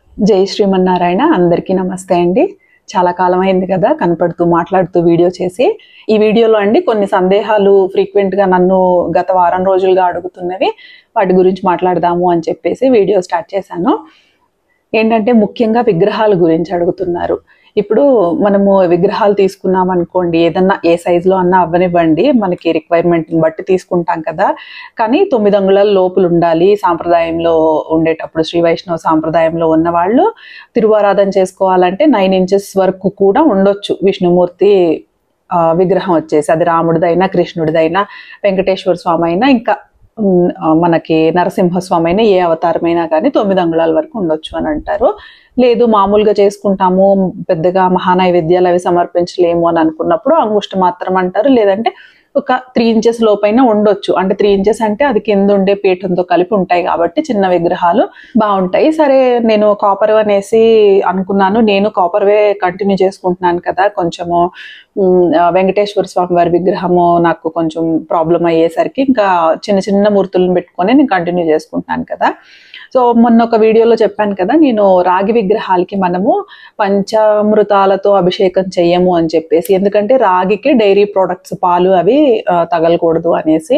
జై శ్రీమన్నారాయణ అందరికీ నమస్తే అండి చాలా కాలం అయింది కదా కనపడుతూ మాట్లాడుతూ వీడియో చేసి ఈ వీడియోలో అండి కొన్ని సందేహాలు frequent గా నన్ను గత వారం రోజులుగా అడుగుతున్నవి వాటి గురించి మాట్లాడదాము అని చెప్పేసి వీడియో స్టార్ట్ చేశాను ఏంటంటే ముఖ్యంగా విగ్రహాల గురించి అడుగుతున్నారు ఇప్పుడు మనము విగ్రహాలు తీసుకున్నాం అనుకోండి ఏదన్నా ఏ సైజులో అన్నా అవ్వనివ్వండి మనకి రిక్వైర్మెంట్ని బట్టి తీసుకుంటాం కదా కానీ తొమ్మిది అంగుళాల లోపల ఉండాలి సాంప్రదాయంలో ఉండేటప్పుడు శ్రీ వైష్ణవ సాంప్రదాయంలో ఉన్న వాళ్ళు తిరువారాధన చేసుకోవాలంటే నైన్ ఇంచెస్ వరకు కూడా ఉండొచ్చు విష్ణుమూర్తి ఆ, విగ్రహం వచ్చేసి అది రాముడిదైనా కృష్ణుడిదైనా వెంకటేశ్వర స్వామి అయినా ఇంకా ఉమ్, ఆ, మనకి నరసింహస్వామి అయినా ఏ అవతారమైనా కానీ తొమ్మిది అంగుళాల వరకు ఉండొచ్చు అని అంటారు లేదు మామూలుగా చేసుకుంటాము పెద్దగా మహానైవేద్యాలు అవి సమర్పించలేము అని అనుకున్నప్పుడు అంగుష్ట మాత్రం అంటారు లేదంటే ఒక త్రీ ఇంచెస్ లోపైన ఉండొచ్చు అంటే త్రీ ఇంచెస్ అంటే అది కింద ఉండే పీఠంతో కలిపి ఉంటాయి కాబట్టి చిన్న విగ్రహాలు బాగుంటాయి సరే నేను కాపర్ అనేసి అనుకున్నాను నేను కాపర్వే కంటిన్యూ చేసుకుంటున్నాను కదా కొంచెము ఉమ్, ఆ, వెంకటేశ్వర స్వామి వారి విగ్రహము నాకు కొంచెం ప్రాబ్లం అయ్యేసరికి ఇంకా చిన్న చిన్న మూర్తులను పెట్టుకొని నేను కంటిన్యూ చేసుకుంటున్నాను కదా సో మొన్న ఒక వీడియోలో చెప్పాను కదా నేను రాగి విగ్రహాలకి మనము పంచామృతాలతో అభిషేకం చెయ్యము అని చెప్పేసి ఎందుకంటే రాగికి డైరీ ప్రోడక్ట్స్ పాలు అవి ఆ, తగలకూడదు అనేసి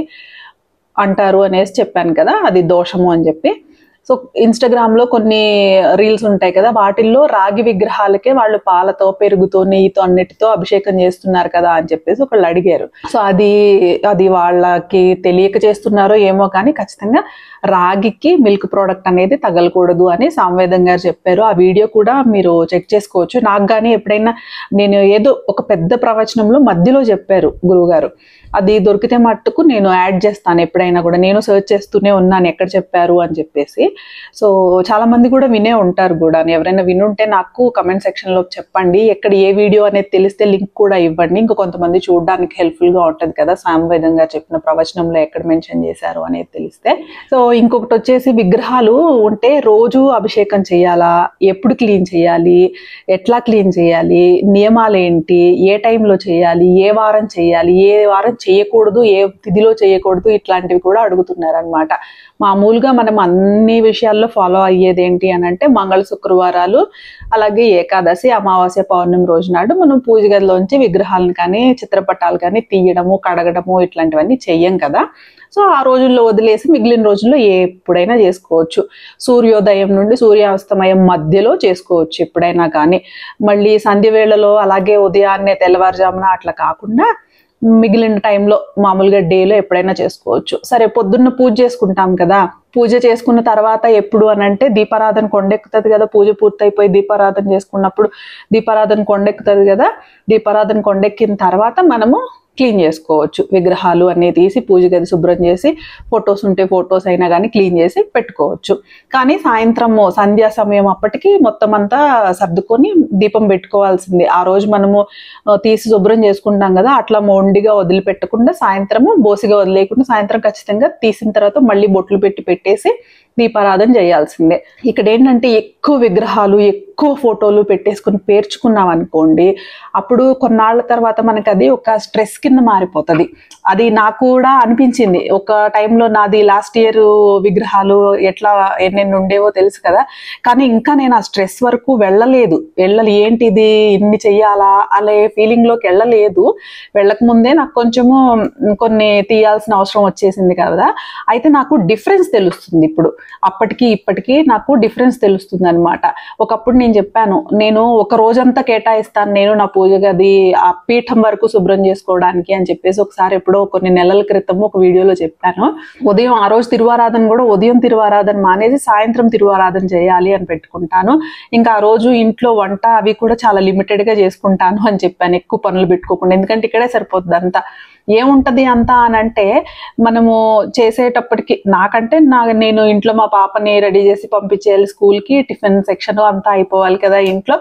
అంటారు అనేసి చెప్పాను కదా అది దోషము అని చెప్పి సో ఇన్స్టాగ్రామ్ లో కొన్ని రీల్స్ ఉంటాయి కదా వాటిల్లో రాగి విగ్రహాలకే వాళ్ళు పాలతో పెరుగుతో నెయ్యితో అన్నిటితో అభిషేకం చేస్తున్నారు కదా అని చెప్పేసి ఒకళ్ళు అడిగారు సో అది అది వాళ్ళకి తెలియక చేస్తున్నారో ఏమో కానీ ఖచ్చితంగా రాగికి మిల్క్ ప్రోడక్ట్ అనేది తగలకూడదు అని సాంవేదం గారు చెప్పారు ఆ వీడియో కూడా మీరు చెక్ చేసుకోవచ్చు నాకు కానీ ఎప్పుడైనా నేను ఏదో ఒక పెద్ద ప్రవచనంలో మధ్యలో చెప్పారు గురువుగారు అది దొరికితే మట్టుకు నేను యాడ్ చేస్తాను ఎప్పుడైనా కూడా నేను సెర్చ్ చేస్తూనే ఉన్నాను ఎక్కడ చెప్పారు అని చెప్పేసి సో చాలా మంది కూడా వినే ఉంటారు కూడా ఎవరైనా వినుంటే నాకు కమెంట్ సెక్షన్ లో చెప్పండి ఎక్కడ ఏ వీడియో అనేది తెలిస్తే లింక్ కూడా ఇవ్వండి ఇంకా కొంతమంది చూడడానికి హెల్ప్ఫుల్ గా ఉంటది కదా సామవేదం గారు చెప్పిన ప్రవచనంలో ఎక్కడ మెన్షన్ చేశారు అనేది తెలిస్తే సో ఇంకొకటి వచ్చేసి విగ్రహాలు ఉంటే రోజు అభిషేకం చేయాలా ఎప్పుడు క్లీన్ చేయాలి ఎట్లా క్లీన్ చేయాలి నియమాలు ఏంటి ఏ టైంలో చేయాలి ఏ వారం చేయాలి ఏ వారం చేయకూడదు ఏ తిథిలో చేయకూడదు ఇట్లాంటివి కూడా అడుగుతున్నారు అనమాట మామూలుగా మనం అన్ని విషయాల్లో ఫాలో అయ్యేది ఏంటి అని అంటే మంగళ శుక్రవారాలు అలాగే ఏకాదశి అమావాస్య పౌర్ణమి రోజు నాడు మనం పూజ గదిలోంచి విగ్రహాలను కానీ చిత్రపటాలు కానీ తీయడము కడగడము ఇట్లాంటివన్నీ చెయ్యం కదా సో ఆ రోజుల్లో వదిలేసి మిగిలిన రోజుల్లో ఎప్పుడైనా చేసుకోవచ్చు సూర్యోదయం నుండి సూర్యాస్తమయం మధ్యలో చేసుకోవచ్చు ఎప్పుడైనా కానీ మళ్ళీ సంధ్య వేళలో అలాగే ఉదయాన్నే తెల్లవారుజామున అట్లా కాకుండా మిగిలిన టైంలో మామూలుగా డేలో ఎప్పుడైనా చేసుకోవచ్చు సరే పొద్దున్న పూజ చేసుకుంటాం కదా పూజ చేసుకున్న తర్వాత ఎప్పుడు అని అంటే దీపారాధన కొండెక్కుతుంది కదా పూజ పూర్తయిపోయి దీపారాధన చేసుకున్నప్పుడు దీపారాధన కొండెక్కుతుంది కదా దీపారాధన కొండెక్కిన తర్వాత మనము క్లీన్ చేసుకోవచ్చు విగ్రహాలు అన్నీ తీసి పూజ గది శుభ్రం చేసి ఫొటోస్ ఉంటే ఫొటోస్ అయినా కానీ క్లీన్ చేసి పెట్టుకోవచ్చు కానీ సాయంత్రం సంధ్యా సమయం అప్పటికి మొత్తం అంతా సర్దుకొని దీపం పెట్టుకోవాల్సిందే ఆ రోజు మనము ఆ, తీసి శుభ్రం చేసుకుంటాం కదా అట్లా మొండిగా వదిలిపెట్టకుండా సాయంత్రము బోసిగా వదిలేయకుండా సాయంత్రం ఖచ్చితంగా తీసిన తర్వాత మళ్ళీ బొట్లు పెట్టి పెట్టేసి దీపారాధన చేయాల్సిందే ఇక్కడ ఏంటంటే ఎక్కువ విగ్రహాలు ఎక్కువ ఫోటోలు పెట్టేసుకుని పేర్చుకున్నాం అనుకోండి అప్పుడు కొన్నాళ్ళ తర్వాత మనకి అది ఒక స్ట్రెస్ కింద మారిపోతుంది అది నాకు కూడా అనిపించింది ఒక టైంలో నాది లాస్ట్ ఇయర్ విగ్రహాలు ఎట్లా ఎన్నెన్ని ఉండేవో తెలుసు కదా కానీ ఇంకా నేను ఆ స్ట్రెస్ వరకు వెళ్ళలేదు వెళ్ళాలి ఏంటి ఇది ఇన్ని చెయ్యాలా అనే ఫీలింగ్ లోకి వెళ్ళలేదు వెళ్ళక ముందే నాకు కొంచెము కొన్ని తీయాల్సిన అవసరం వచ్చేసింది కదా అయితే నాకు డిఫరెన్స్ తెలుస్తుంది ఇప్పుడు అప్పటికి ఇప్పటికి నాకు డిఫరెన్స్ తెలుస్తుంది అనమాట ఒకప్పుడు నేను చెప్పాను నేను ఒక రోజంతా కేటాయిస్తాను నేను నా పూజ గది ఆ పీఠం వరకు శుభ్రం చేసుకోవడానికి అని చెప్పేసి ఒకసారి ఎప్పుడో కొన్ని నెలల క్రితం ఒక వీడియోలో చెప్పాను ఉదయం ఆ రోజు తిరువారాధన కూడా ఉదయం తిరువారాధన మానేసి సాయంత్రం తిరువారాధన చేయాలి అని పెట్టుకుంటాను ఇంకా ఆ రోజు ఇంట్లో వంట అవి కూడా చాలా లిమిటెడ్ గా చేసుకుంటాను అని చెప్పాను ఎక్కువ పనులు పెట్టుకోకుండా ఎందుకంటే ఇక్కడే సరిపోతుంది అంతా ఏముంటది అంతా అని అంటే మనము చేసేటప్పటికి నాకంటే నా నేను ఇంట్లో మా పాపని రెడీ చేసి పంపించేయాలి స్కూల్కి టిఫిన్ సెక్షన్ అంతా అయిపోవాలి కదా ఇంట్లో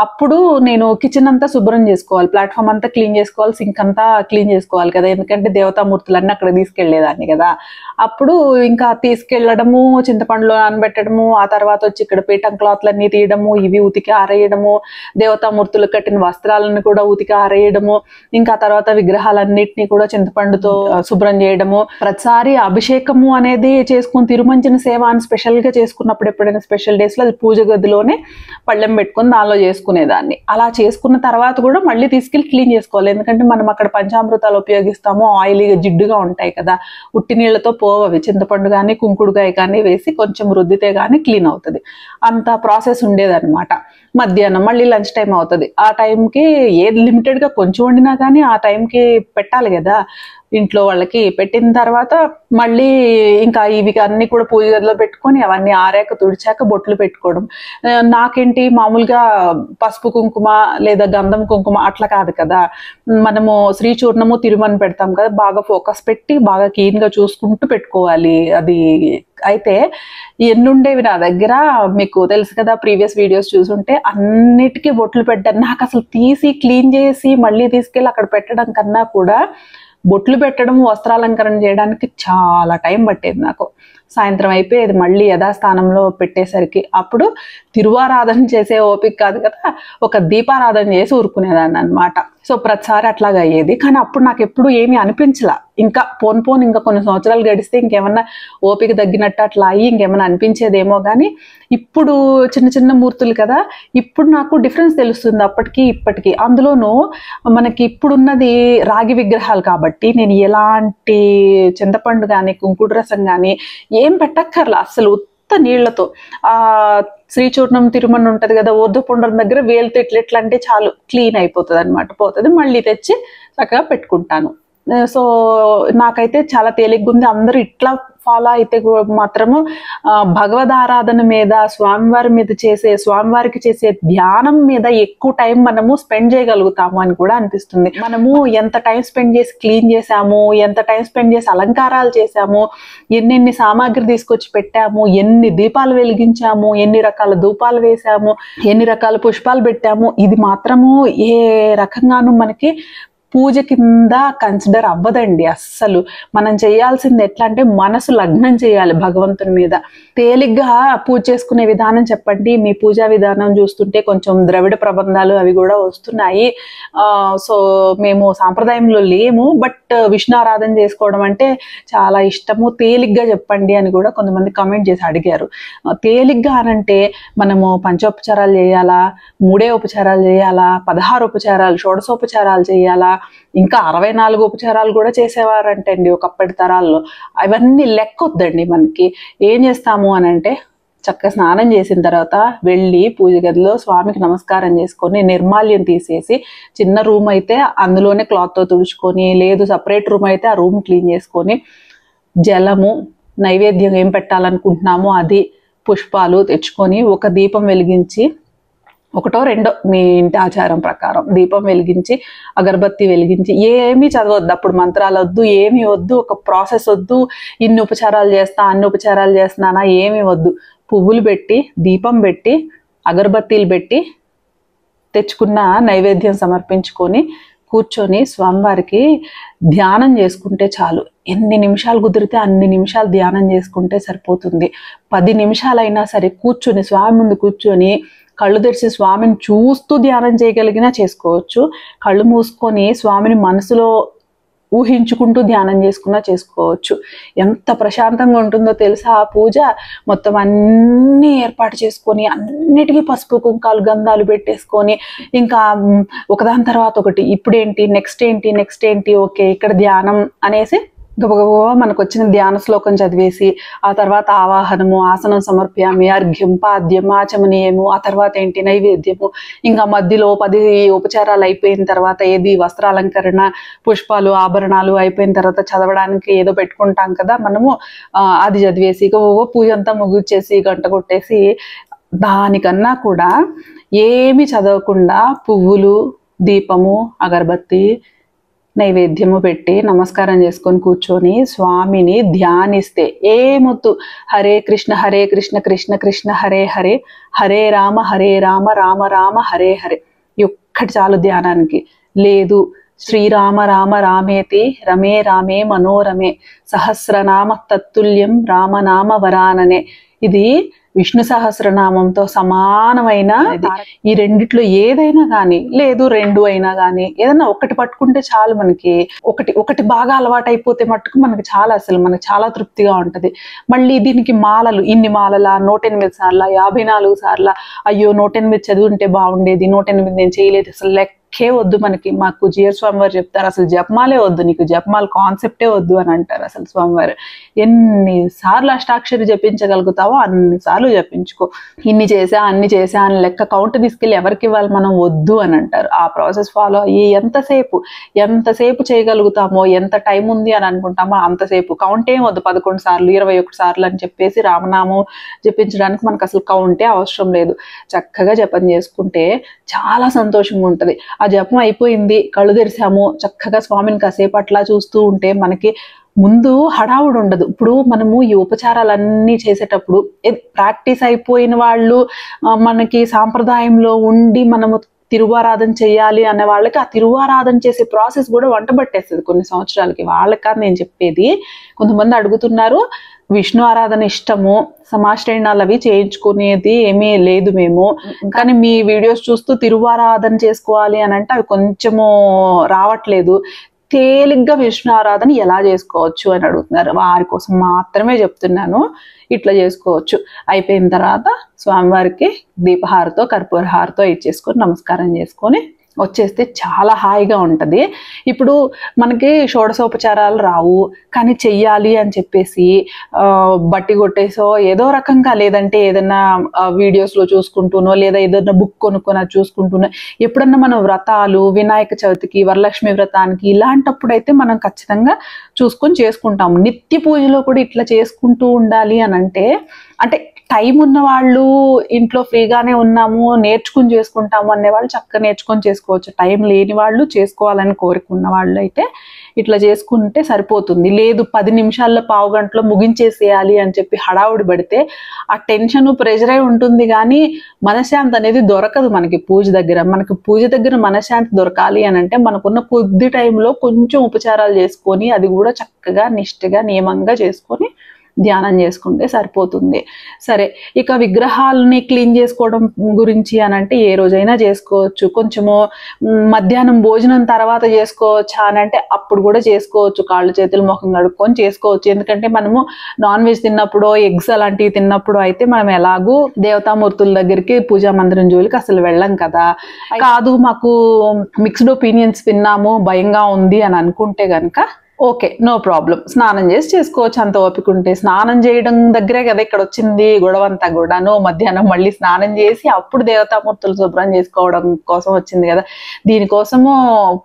అప్పుడు నేను కిచెన్ అంతా శుభ్రం చేసుకోవాలి ప్లాట్ఫామ్ అంతా క్లీన్ చేసుకోవాలి సింక్ అంతా క్లీన్ చేసుకోవాలి కదా ఎందుకంటే దేవతామూర్తులన్నీ అక్కడ తీసుకెళ్లేదాన్ని కదా అప్పుడు ఇంకా తీసుకెళ్లడము చింతపండులో నానబెట్టడము ఆ తర్వాత వచ్చి ఇక్కడ పీఠం క్లాత్లన్నీ తీయడము ఇవి ఉతికి ఆరేయడము దేవతామూర్తులు కట్టిన వస్త్రాలను కూడా ఉతికి ఆరేయడము ఇంకా తర్వాత విగ్రహాలన్నిటినీ కూడా చింతపండుతో ఆ, శుభ్రం చేయడము ప్రతిసారి అభిషేకము అనేది చేసుకుని తిరుమంచిన సేవ అని స్పెషల్ గా చేసుకున్నప్పుడు ఎప్పుడైనా స్పెషల్ డేస్ లో అది పూజ గదిలోనే పళ్ళెం పెట్టుకొని దానిలో చేసుకునేదాన్ని అలా చేసుకున్న తర్వాత కూడా మళ్ళీ తీసుకెళ్లి క్లీన్ చేసుకోవాలి ఎందుకంటే మనం అక్కడ పంచామృతాలు ఉపయోగిస్తాము ఆయిలీగా జిడ్డుగా ఉంటాయి కదా ఉట్టి నీళ్ళతో పోవవి చింతపండు కానీ కుంకుడుకాయ కానీ వేసి కొంచెం రుద్దితే కానీ క్లీన్ అవుతుంది అంత ప్రాసెస్ ఉండేదన్నమాట మధ్యాహ్నం మళ్ళీ లంచ్ టైం అవుతుంది ఆ టైంకి ఏది లిమిటెడ్గా కొంచెం వండినా కానీ ఆ టైంకి పెట్టాలి కదా ఇంట్లో వాళ్ళకి పెట్టిన తర్వాత మళ్ళీ ఇంకా ఇవి అన్ని కూడా పూజ గదిలో పెట్టుకొని అవన్నీ ఆరాక తుడిచాక బొట్లు పెట్టుకోవడం ఆ, నాకేంటి మామూలుగా పసుపు కుంకుమ లేదా గంధం కుంకుమ అట్లా కాదు కదా మనము శ్రీ చూర్ణము తిరుమని పెడతాం కదా బాగా ఫోకస్ పెట్టి బాగా keen గా చూసుకుంటూ పెట్టుకోవాలి అది అయితే ఎన్ని ఉండేవి నా దగ్గర మీకు తెలుసు కదా ప్రీవియస్ వీడియోస్ చూసుంటే అన్నిటికీ బొట్లు పెట్టాను నాకు అసలు తీసి క్లీన్ చేసి మళ్ళీ తీసుకెళ్ళి అక్కడ పెట్టడం కన్నా కూడా బొట్లు పెట్టడం వస్త్రాలంకరణ చేయడానికి చాలా టైం పట్టేది నాకు సాయంత్రం అయిపోయేది మళ్ళీ యథాస్థానంలో పెట్టేసరికి అప్పుడు తిరువారాధన చేసే ఓపిక కాదు కదా ఒక దీపారాధన చేసి ఊరుకునేదాన్ని అనమాట సో ప్రతిసారి అట్లాగా అయ్యేది కానీ అప్పుడు నాకు ఎప్పుడు ఏమీ అనిపించలా ఇంకా పోన్ పోన్ ఇంకా కొన్ని సంవత్సరాలు గడిస్తే ఇంకేమన్నా ఓపిక తగ్గినట్టు అట్లా అయ్యి ఇంకేమన్నా అనిపించేదేమో కానీ ఇప్పుడు చిన్న చిన్న మూర్తులు కదా ఇప్పుడు నాకు డిఫరెన్స్ తెలుస్తుంది అప్పటికి ఇప్పటికి అందులోనూ మనకి ఇప్పుడున్నది రాగి విగ్రహాలు కాబట్టి నేను ఎలాంటి చింతపండు కానీ కుంకుడు రసం కానీ ఏం పెట్టక్కర్లా అసలు ఉత్త నీళ్లతో ఆ శ్రీచూర్ణం తిరుమల ఉంటది కదా ఊర్ధపుండం దగ్గర వేలుతో ఇట్లా ఇట్లా అంటే చాలు క్లీన్ అయిపోతుంది అనమాట పోతుంది మళ్ళీ తెచ్చి చక్కగా పెట్టుకుంటాను సో నాకైతే చాలా తేలిగ్గా ఉంది అందరూ ఇట్లా ఫాలో అయితే కూ- మాత్రము ఆ, భగవద్ ఆరాధన మీద స్వామివారి మీద చేసే స్వామివారికి చేసే ధ్యానం మీద ఎక్కువ టైం మనము స్పెండ్ చేయగలుగుతాము అని కూడా అనిపిస్తుంది మనము ఎంత టైం స్పెండ్ చేసి క్లీన్ చేసాము ఎంత టైం స్పెండ్ చేసి అలంకారాలు చేసాము ఎన్నెన్ని సామాగ్రి తీసుకొచ్చి పెట్టాము ఎన్ని దీపాలు వెలిగించాము ఎన్ని రకాల ధూపాలు వేసాము ఎన్ని రకాల పుష్పాలు పెట్టాము ఇది మాత్రము ఏ రకంగానూ మనకి పూజ కింద కన్సిడర్ అవ్వదండి అస్సలు మనం చేయాల్సింది ఎట్లా అంటే మనసు లగ్నం చేయాలి భగవంతుని మీద తేలిగ్గా పూజ చేసుకునే విధానం చెప్పండి మీ పూజా విధానం చూస్తుంటే కొంచెం ద్రవిడ ప్రబంధాలు అవి కూడా వస్తున్నాయి ఆ, సో మేము సాంప్రదాయంలో లేము బట్ విష్ణు ఆరాధన చేసుకోవడం అంటే చాలా ఇష్టము తేలిగ్గా చెప్పండి అని కూడా కొంతమంది కమెంట్ చేసి అడిగారు ఆ, తేలిగ్గా అనంటే మనము పంచోపచారాలు చేయాలా మూడే ఉపచారాలు చేయాలా పదహారు ఉపచారాలు షోడశోపచారాలు చేయాలా ఇంకా అరవై నాలుగు ఉపచారాలు కూడా చేసేవారంటండి ఒకప్పటి తరాల్లో అవన్నీ లెక్కొద్దండి మనకి ఏం చేస్తాము అని అంటే చక్కగా స్నానం చేసిన తర్వాత వెళ్ళి పూజ గదిలో స్వామికి నమస్కారం చేసుకొని నిర్మాల్యం తీసేసి చిన్న రూమ్ అయితే అందులోనే క్లాత్తో తుడుచుకొని లేదు సపరేట్ రూమ్ అయితే ఆ రూమ్ క్లీన్ చేసుకొని జలము నైవేద్యం ఏం పెట్టాలనుకుంటున్నామో అది పుష్పాలు తెచ్చుకొని ఒక దీపం వెలిగించి ఒకటో రెండో మీ ఇంటి ఆచారం ప్రకారం దీపం వెలిగించి అగరబత్తి వెలిగించి ఏమీ చదవద్దు అప్పుడు మంత్రాలు వద్దు ఏమీ వద్దు ఒక ప్రాసెస్ వద్దు ఇన్ని ఉపచారాలు చేస్తా అన్ని ఉపచారాలు చేస్తున్నానా ఏమీ వద్దు పువ్వులు పెట్టి దీపం పెట్టి అగరబత్తీలు పెట్టి తెచ్చుకున్న నైవేద్యం సమర్పించుకొని కూర్చొని స్వామివారికి ధ్యానం చేసుకుంటే చాలు ఎన్ని నిమిషాలు కుదిరితే అన్ని నిమిషాలు ధ్యానం చేసుకుంటే సరిపోతుంది పది నిమిషాలైనా సరే కూర్చొని స్వామి ముందు కూర్చొని కళ్ళు తెరిచి స్వామిని చూస్తూ ధ్యానం చేయగలిగినా చేసుకోవచ్చు కళ్ళు మూసుకొని స్వామిని మనసులో ఊహించుకుంటూ ధ్యానం చేసుకున్నా చేసుకోవచ్చు ఎంత ప్రశాంతంగా ఉంటుందో తెలుసా ఆ పూజ మొత్తం అన్నీ ఏర్పాటు చేసుకొని అన్నిటికీ పసుపు కుంకాలు గంధాలు పెట్టేసుకొని ఇంకా మ్, ఒకదాని తర్వాత ఒకటి ఇప్పుడేంటి నెక్స్ట్ ఏంటి నెక్స్ట్ ఏంటి ఓకే ఇక్కడ ధ్యానం అనేసి గబగబా మనకు వచ్చిన ధ్యాన శ్లోకం చదివేసి ఆ తర్వాత ఆవాహనము ఆసనం సమర్ప్యామి అర్ఘ్యం పాద్యం ఆచమనీయము ఆ తర్వాత ఏంటి నైవేద్యము ఇంకా మధ్యలో పది ఉపచారాలు అయిపోయిన తర్వాత ఏది వస్త్రాలంకరణ పుష్పాలు ఆభరణాలు అయిపోయిన తర్వాత చదవడానికి ఏదో పెట్టుకుంటాం కదా మనము ఆ, అది చదివేసి ఇక ఓ పూజ అంతా ముగిచ్చేసి గంట కొట్టేసి దానికన్నా కూడా ఏమి చదవకుండా పువ్వులు దీపము అగరబత్తి నైవేద్యము పెట్టి నమస్కారం చేసుకొని కూర్చొని స్వామిని ధ్యానిస్తే ఏమొద్దు హరే కృష్ణ హరే కృష్ణ కృష్ణ కృష్ణ హరే హరే హరే రామ హరే రామ రామ రామ హరే హరే ఈ ఒక్కటి చాలు ధ్యానానికి లేదు శ్రీరామ రామ రామేతి రమే రామే మనోరమే సహస్రనామ తత్తుల్యం రామనామ వరాననే ఇది విష్ణు సహస్రనామంతో సమానమైన ఇది. ఈ రెండిట్లో ఏదైనా కానీ లేదు రెండు అయినా కానీ ఏదైనా ఒకటి పట్టుకుంటే చాలు మనకి ఒకటి ఒకటి బాగా అలవాటు అయిపోతే మట్టుకు మనకి చాలా అసలు మనకి చాలా తృప్తిగా ఉంటది మళ్ళీ దీనికి మాలలు ఇన్ని మాలల నూట ఎనిమిది సార్ల యాభై నాలుగు సార్ల అయ్యో నూట ఎనిమిది చదివి ఉంటే బాగుండేది నూట ఎనిమిది నేను చేయలేదు అసలు లెక్కే వద్దు మనకి మాకు జియర్ స్వామి వారు చెప్తారు అసలు జపమాలే వద్దు నీకు జపమాల కాన్సెప్టే వద్దు అని అంటారు అసలు స్వామివారు ఎన్ని సార్లు అష్టాక్షరి జపించగలుగుతావో అన్ని సార్లు జపించుకో ఇన్ని చేసా అన్ని చేసా అని లెక్క కౌంట్ తీసుకెళ్ళి ఎవరికి ఇవ్వాలి మనం వద్దు అని అంటారు ఆ ప్రాసెస్ ఫాలో అయ్యి ఎంతసేపు ఎంతసేపు చేయగలుగుతామో ఎంత టైం ఉంది అని అనుకుంటామో అంతసేపు కౌంట్ ఏం వద్దు పదకొండు సార్లు ఇరవై ఒకటి సార్లు అని చెప్పేసి రామనామం జపించడానికి మనకు అసలు కౌంటే అవసరం లేదు చక్కగా జపం చేసుకుంటే చాలా సంతోషంగా ఉంటుంది ఆ జపం అయిపోయింది కళ్ళు తెరిసాము చక్కగా స్వామిని కాసేపు అట్లా చూస్తూ ఉంటే మనకి ముందు హడావుడు ఉండదు ఇప్పుడు మనము ఈ ఉపచారాలన్నీ చేసేటప్పుడు ప్రాక్టీస్ అయిపోయిన వాళ్ళు ఆ, మనకి సాంప్రదాయంలో ఉండి మనము తిరువారాధన చేయాలి అనే వాళ్ళకి ఆ తిరువారాధన చేసే ప్రాసెస్ కూడా వంట పట్టేస్తుంది కొన్ని సంవత్సరాలకి వాళ్ళకి కాదు నేను చెప్పేది కొంతమంది అడుగుతున్నారు విష్ణు ఆరాధన ఇష్టము సమాశ్రయణాలు అవి చేయించుకునేది ఏమీ లేదు మేము కానీ మీ వీడియోస్ చూస్తూ తిరువారాధన చేసుకోవాలి అని అంటే అవి కొంచెము రావట్లేదు తేలిగ్గా విష్ణు ఆరాధన ఎలా చేసుకోవచ్చు అని అడుగుతున్నారు వారి కోసం మాత్రమే చెప్తున్నాను ఇట్లా చేసుకోవచ్చు అయిపోయిన తర్వాత స్వామివారికి దీపహారతో కర్పూర హారతో ఇచ్చేసుకొని నమస్కారం చేసుకొని వచ్చేస్తే చాలా హాయిగా ఉంటుంది ఇప్పుడు మనకి షోడశోపచారాలు రావు కానీ చెయ్యాలి అని చెప్పేసి ఆ, బట్టి కొట్టేసో ఏదో రకంగా లేదంటే ఏదైనా ఆ, videos లో చూసుకుంటూనో లేదా ఏదైనా బుక్ కొనుక్కొని అది చూసుకుంటూనో ఎప్పుడన్నా మనం వ్రతాలు వినాయక చవితికి వరలక్ష్మి వ్రతానికి ఇలాంటప్పుడు అయితే మనం ఖచ్చితంగా చూసుకొని చేసుకుంటాం నిత్య పూజలో కూడా ఇట్లా చేసుకుంటూ ఉండాలి అని అంటే అంటే టైం ఉన్న వాళ్ళు ఇంట్లో ఫ్రీగానే ఉన్నాము నేర్చుకుని చేసుకుంటాము అనే వాళ్ళు చక్కగా నేర్చుకొని చేసుకోవచ్చు టైం లేని వాళ్ళు చేసుకోవాలని కోరుకున్న వాళ్ళు అయితే ఇట్లా చేసుకుంటే సరిపోతుంది లేదు పది నిమిషాల్లో పావు గంటలో ముగించేసేయాలి అని చెప్పి హడావుడి పడితే ఆ టెన్షన్ ప్రెషరే ఉంటుంది కానీ మనశ్శాంతి అనేది దొరకదు మనకి పూజ దగ్గర మనకి పూజ దగ్గర మనశ్శాంతి దొరకాలి అని అంటే మనకున్న కొద్ది టైంలో కొంచెం ఉపచారాలు చేసుకొని అది కూడా చక్కగా నిష్ఠగా నియమంగా చేసుకొని ధ్యానం చేసుకుంటే సరిపోతుంది సరే ఇక విగ్రహాలని క్లీన్ చేసుకోవడం గురించి అని అంటే ఏ రోజైనా చేసుకోవచ్చు కొంచెము మ్, మధ్యాహ్నం భోజనం తర్వాత చేసుకోవచ్చా అని అంటే అప్పుడు కూడా చేసుకోవచ్చు కాళ్ళు చేతులు ముఖం కడుక్కొని చేసుకోవచ్చు ఎందుకంటే మనము నాన్ వెజ్ తిన్నప్పుడు ఎగ్స్ అలాంటివి తిన్నప్పుడు అయితే మనం ఎలాగూ దేవతామూర్తుల దగ్గరికి పూజా మందిరం జోలికి అసలు వెళ్ళం కదా కాదు మాకు మిక్స్డ్ ఒపీనియన్స్ విన్నాము భయంగా ఉంది అని అనుకుంటే గనక ఓకే నో ప్రాబ్లం స్నానం చేసి చేసుకోవచ్చు అంత ఓపిక ఉంటే స్నానం చేయడం దగ్గరే కదా ఇక్కడ వచ్చింది గొడవ అంతా కూడాను మధ్యాహ్నం మళ్ళీ స్నానం చేసి అప్పుడు దేవతామూర్తులు శుభ్రం చేసుకోవడం కోసం వచ్చింది కదా దీనికోసము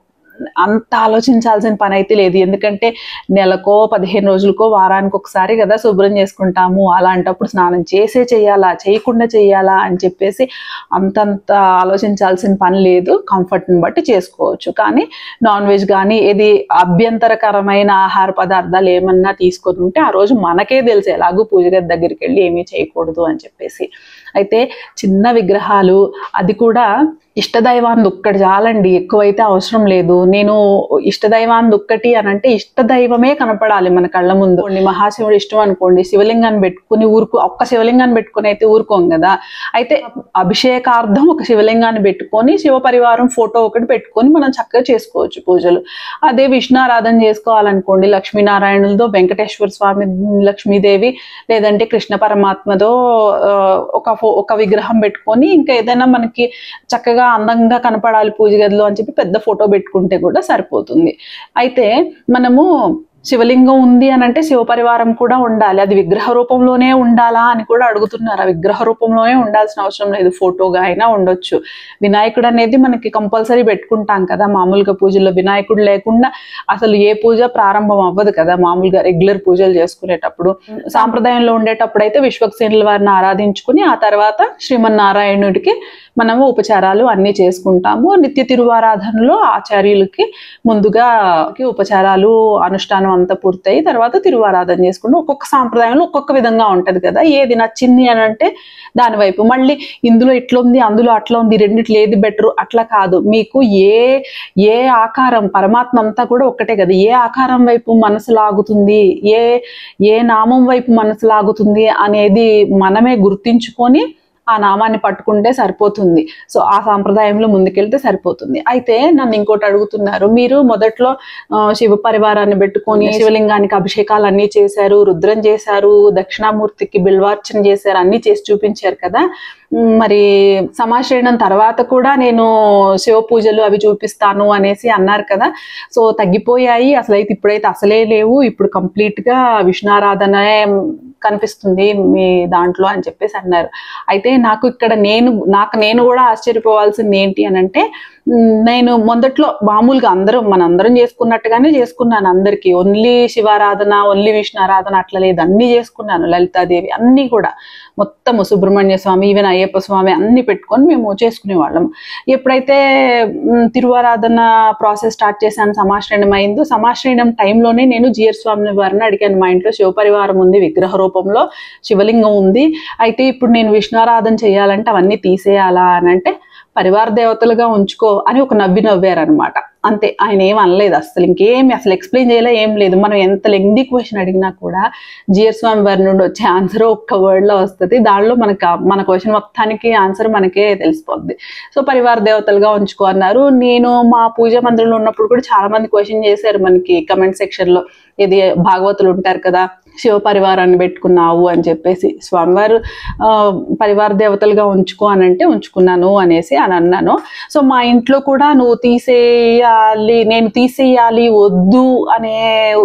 అంత ఆలోచించాల్సిన పని అయితే లేదు ఎందుకంటే నెలకో పదిహేను రోజులకో వారానికి ఒకసారి కదా శుభ్రం చేసుకుంటాము అలాంటప్పుడు స్నానం చేసే చేయాలా చేయకుండా చేయాలా అని చెప్పేసి అంతంత ఆలోచించాల్సిన పని లేదు కంఫర్ట్ని బట్టి చేసుకోవచ్చు కానీ నాన్ వెజ్ కానీ ఏది అభ్యంతరకరమైన ఆహార పదార్థాలు ఏమన్నా తీసుకొని ఉంటే ఆ రోజు మనకే తెలుసు ఎలాగూ పూజ గది దగ్గరికి వెళ్ళి ఏమీ చేయకూడదు అని చెప్పేసి అయితే చిన్న విగ్రహాలు అది కూడా ఇష్టదైవాన్ని ఒక్కటి చాలండి ఎక్కువైతే అవసరం లేదు నేను ఇష్టదైవాన్ని ఒక్కటి అని అంటే ఇష్టదైవమే కనపడాలి మన కళ్ళ ముందు కొన్ని మహాశివుడు ఇష్టం అనుకోండి శివలింగాన్ని పెట్టుకుని ఊరుకు ఒక్క శివలింగాన్ని పెట్టుకుని అయితే ఊరుకోం కదా అయితే అభిషేకార్థం ఒక శివలింగాన్ని పెట్టుకొని శివ పరివారం ఫోటో ఒకటి పెట్టుకొని మనం చక్కగా చేసుకోవచ్చు పూజలు అదే విష్ణు ఆరాధన చేసుకోవాలనుకోండి లక్ష్మీనారాయణులతో వెంకటేశ్వర స్వామి లక్ష్మీదేవి లేదంటే కృష్ణ పరమాత్మతో ఆ, ఒక ఫో- ఒక విగ్రహం పెట్టుకొని ఇంకా ఏదైనా మనకి చక్కగా అందంగా కనపడాలి పూజ గదిలో అని చెప్పి పెద్ద ఫోటో పెట్టుకుంటే కూడా సరిపోతుంది అయితే మనము శివలింగం ఉంది అని అంటే శివ పరివారం కూడా ఉండాలి అది విగ్రహ రూపంలోనే ఉండాలా అని కూడా అడుగుతున్నారు ఆ విగ్రహ రూపంలోనే ఉండాల్సిన అవసరం లేదు ఫోటోగా అయినా ఉండొచ్చు వినాయకుడు అనేది మనకి కంపల్సరీ పెట్టుకుంటాం కదా మామూలుగా పూజల్లో వినాయకుడు లేకుండా అసలు ఏ పూజ ప్రారంభం అవ్వదు కదా మామూలుగా రెగ్యులర్ పూజలు చేసుకునేటప్పుడు సాంప్రదాయంలో ఉండేటప్పుడు అయితే విశ్వక్సేనుల వారిని ఆరాధించుకుని ఆ తర్వాత శ్రీమన్నారాయణుడికి మనము ఉపచారాలు అన్నీ చేసుకుంటాము నిత్య తిరువారాధనలో ఆచార్యులకి ముందుగా ఉపచారాలు అనుష్ఠానం అంతా పూర్తయి తర్వాత తిరువారాధన చేసుకుంటాం ఒక్కొక్క సాంప్రదాయంలో ఒక్కొక్క విధంగా ఉంటది కదా ఏది నచ్చింది అని అంటే దాని వైపు మళ్ళీ ఇందులో ఇట్లా ఉంది అందులో అట్లా ఉంది రెండిట్లో ఏది బెటర్ అట్లా కాదు మీకు ఏ ఏ ఆకారం పరమాత్మ అంతా కూడా ఒక్కటే కదా ఏ ఆకారం వైపు మనసు లాగుతుంది ఏ ఏ నామం వైపు మనసు లాగుతుంది అనేది మనమే గుర్తించుకొని ఆ నామాన్ని పట్టుకుంటే సరిపోతుంది సో ఆ సాంప్రదాయంలో ముందుకెళ్తే సరిపోతుంది అయితే నన్ను ఇంకోటి అడుగుతున్నారు మీరు మొదట్లో ఆ, శివ పరివారాన్ని పెట్టుకొని శివలింగానికి అభిషేకాలు అన్నీ చేశారు రుద్రం చేశారు దక్షిణామూర్తికి బిల్వార్చన చేశారు అన్నీ చేసి చూపించారు కదా ఉమ్, మరి సమాశ్రయణం తర్వాత కూడా నేను శివ పూజలు అవి చూపిస్తాను అనేసి అన్నారు కదా సో తగ్గిపోయాయి అసలు అయితే ఇప్పుడైతే అసలే లేవు ఇప్పుడు కంప్లీట్ గా విష్ణారాధనే కనిపిస్తుంది మీ దాంట్లో అని చెప్పేసి అన్నారు అయితే నాకు ఇక్కడ నేను నాకు నేను కూడా ఆశ్చర్యపోవాల్సింది ఏంటి అని అంటే ఉమ్, నేను మొదట్లో మామూలుగా అందరం మనందరం చేసుకున్నట్టుగానే చేసుకున్నాను అందరికీ ఓన్లీ శివారాధన ఓన్లీ విష్ణారాధన అట్లా లేదు అన్ని చేసుకున్నాను లలితాదేవి అన్ని కూడా మొత్తము సుబ్రహ్మణ్య స్వామి ఈవెన్ అయ్యప్ప స్వామి అన్ని పెట్టుకొని మేము చేసుకునే వాళ్ళం ఎప్పుడైతే ఉమ్, తిరువారాధన ప్రాసెస్ స్టార్ట్ చేశాను సమాశ్రయణం అయిందో సమాశ్రయణం టైంలోనే నేను జియర్ స్వామి వారిని అడిగాను మా ఇంట్లో శివపరివారం ఉంది విగ్రహ రూపంలో శివలింగం ఉంది అయితే ఇప్పుడు నేను విష్ణారాధన చేయాలంటే అవన్నీ తీసేయాలా అని అంటే పరివార దేవతలుగా ఉంచుకో అని ఒక నవ్వి నవ్వారనమాట అంతే ఆయన ఏం అనలేదు అసలు ఇంకేమి అసలు ఎక్స్ప్లెయిన్ చేయలే ఏం లేదు మనం ఎంత లెంగ్దీ క్వశ్చన్ అడిగినా కూడా జియర్ స్వామి వారి నుండి వచ్చే ఆన్సర్ ఒక్క word లో వస్తుంది దానిలో మనకు ఆ- మన క్వశ్చన్ మొత్తానికి ఆన్సర్ మనకే తెలిసిపోద్ది సో పరివార దేవతలుగా ఉంచుకో అన్నారు నేను మా పూజ మందిరంలో ఉన్నప్పుడు కూడా చాలా మంది క్వశ్చన్ చేశారు మనకి కమెంట్ సెక్షన్ లో ఇది భాగవతులు ఉంటారు కదా శివ పరివారాన్ని పెట్టుకున్నావు అని చెప్పేసి స్వామివారు ఆ, పరివార దేవతలుగా ఉంచుకో అని అంటే ఉంచుకున్నాను అనేసి అని అన్నాను సో మా ఇంట్లో కూడా నువ్వు తీసేయాలి నేను తీసేయాలి వద్దు అనే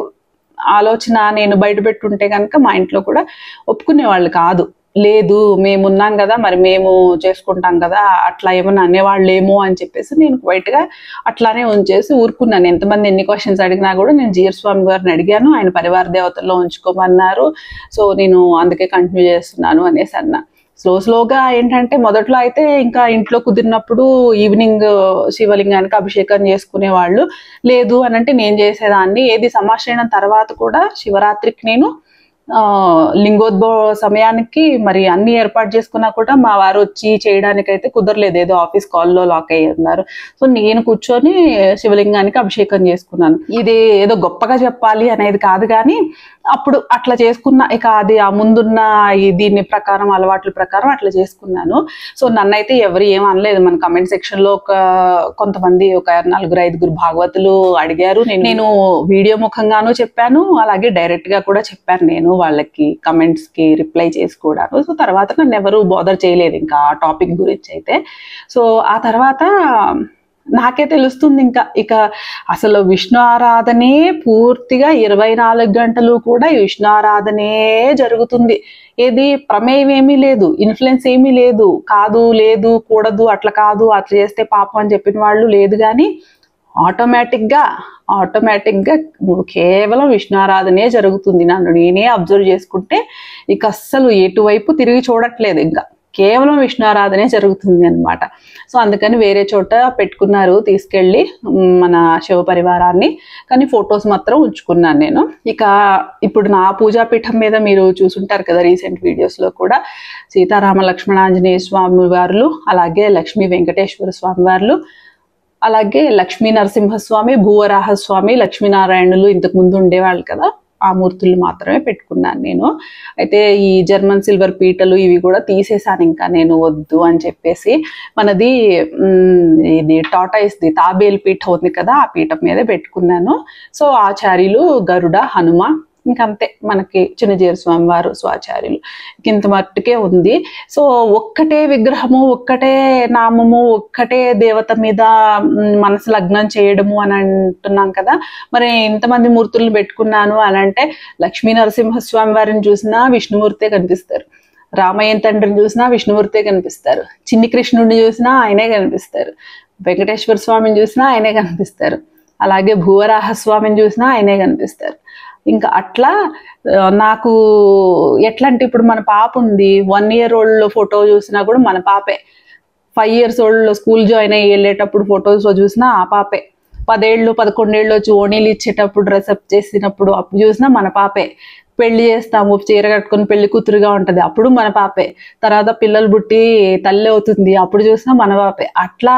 ఆలోచన నేను బయట పెట్టుంటే కనుక మా ఇంట్లో కూడా ఒప్పుకునే వాళ్ళు కాదు లేదు మేము ఉన్నాం కదా మరి మేము చేసుకుంటాం కదా అట్లా ఏమన్నా అనేవాళ్ళేమో అని చెప్పేసి నేను బయటగా అట్లానే ఉంచేసి ఊరుకున్నాను ఎంతమంది ఎన్ని క్వశ్చన్స్ అడిగినా కూడా నేను జియర్ స్వామి గారిని అడిగాను ఆయన పరివార దేవతల్లో ఉంచుకోమన్నారు సో నేను అందుకే కంటిన్యూ చేస్తున్నాను అనేసి అన్నా స్లో స్లోగా ఏంటంటే మొదట్లో అయితే ఇంకా ఇంట్లో కుదిరినప్పుడు ఈవినింగ్ శివలింగానికి అభిషేకం చేసుకునే వాళ్ళు లేదు అని అంటే నేను చేసేదాన్ని ఏది సమాశ్రయణం తర్వాత కూడా శివరాత్రికి నేను ఆ, లింగోద్భవ సమయానికి మరి అన్ని ఏర్పాటు చేసుకున్నా కూడా మా వారు వచ్చి చేయడానికైతే కుదరలేదు ఏదో ఆఫీస్ కాల్లో లాక్ అయ్యి ఉన్నారు సో నేను కూర్చొని శివలింగానికి అభిషేకం చేసుకున్నాను ఇది ఏదో గొప్పగా చెప్పాలి అనేది కాదు కానీ అప్పుడు అట్లా చేసుకున్న ఇక అది ఆ ముందున్న ఈ దీని ప్రకారం అలవాట్ల ప్రకారం అట్లా చేసుకున్నాను సో నన్నైతే ఎవరు ఏం అనలేదు మన కమెంట్ సెక్షన్ లో ఒక కొంతమంది ఒక నలుగురు ఐదుగురు భాగవతులు అడిగారు నేను నేను వీడియో ముఖంగాను చెప్పాను అలాగే డైరెక్ట్ గా కూడా చెప్పాను నేను వాళ్ళకి కమెంట్స్ కి రిప్లై చేసి కూడాను సో తర్వాత నన్ను ఎవరు బోదర్ చేయలేదు ఇంకా ఆ టాపిక్ గురించి అయితే సో ఆ తర్వాత నాకే తెలుస్తుంది ఇంకా ఇక అసలు విష్ణు ఆరాధనే పూర్తిగా ఇరవై నాలుగు గంటలు కూడా ఈ విష్ణు ఆరాధనే జరుగుతుంది ఏది ప్రమేయం ఏమీ లేదు ఇన్ఫ్లుయెన్స్ ఏమీ లేదు కాదు లేదు కూడదు అట్లా కాదు అట్లా చేస్తే పాపం అని చెప్పిన వాళ్ళు లేదు కానీ ఆటోమేటిక్గా ఆటోమేటిక్గా కేవలం విష్ణారాధనే జరుగుతుంది నన్ను నేనే అబ్జర్వ్ చేసుకుంటే ఇక అస్సలు ఎటువైపు తిరిగి చూడట్లేదు ఇంకా కేవలం విష్ణారాధనే జరుగుతుంది అన్నమాట సో అందుకని వేరే చోట పెట్టుకున్నారు తీసుకెళ్ళి ఉమ్, మన శివ పరివారాన్ని కానీ ఫొటోస్ మాత్రం ఉంచుకున్నాను నేను ఇక ఇప్పుడు నా పూజాపీఠం మీద మీరు చూసుంటారు కదా రీసెంట్ వీడియోస్లో కూడా సీతారామ లక్ష్మణాంజనేయ స్వామి వార్లు అలాగే లక్ష్మీ వెంకటేశ్వర స్వామి వార్లు అలాగే లక్ష్మీ నరసింహస్వామి భూవరాహ స్వామి లక్ష్మీనారాయణులు ఇంతకు ముందు ఉండేవాళ్ళు కదా ఆ మూర్తులు మాత్రమే పెట్టుకున్నాను నేను అయితే ఈ జర్మన్ సిల్వర్ పీటలు ఇవి కూడా తీసేసాను ఇంకా నేను వద్దు అని చెప్పేసి మనది మ్, ఇది టాటాయిస్ది తాబేలు పీఠ ఉంది కదా ఆ పీఠం మీద పెట్టుకున్నాను సో ఆచార్యులు గరుడ హనుమ ఇంకంతే మనకి చిన్నజీర స్వామి వారు స్వాచార్యులు ఇంత మట్టుకే ఉంది సో ఒక్కటే విగ్రహము ఒక్కటే నామము ఒక్కటే దేవత మీద మ్, మనసు లగ్నం చేయడము అని అంటున్నాం కదా మరి ఇంతమంది మూర్తులను పెట్టుకున్నాను అని అంటే లక్ష్మీ నరసింహస్వామి వారిని చూసినా విష్ణుమూర్తే కనిపిస్తారు రామయ్య తండ్రిని చూసినా విష్ణుమూర్తే కనిపిస్తారు చిన్ని కృష్ణుడిని చూసినా ఆయనే కనిపిస్తారు వెంకటేశ్వర స్వామిని చూసినా ఆయనే కనిపిస్తారు అలాగే భూవరాహ స్వామిని చూసినా ఆయనే కనిపిస్తారు ఇంకా అట్లా ఆ, నాకు ఎట్లా అంటే ఇప్పుడు మన పాప ఉంది వన్ ఇయర్ ఓల్డ్ ఫోటో చూసినా కూడా మన పాపే five years old school join అయ్యి వెళ్ళేటప్పుడు ఫొటోస్ చూసినా ఆ పాపే పదేళ్ళు పదకొండేళ్ళు వచ్చి ఓణీలు ఇచ్చేటప్పుడు డ్రెస్అప్ చేసినప్పుడు అప్పుడు చూసినా మన పాపే పెళ్లి చేస్తాము చీర కట్టుకొని పెళ్లి కూతురుగా ఉంటది అప్పుడు మన పాపే తర్వాత పిల్లలు పుట్టి తల్లి అవుతుంది అప్పుడు చూసినా మన పాపే అట్లా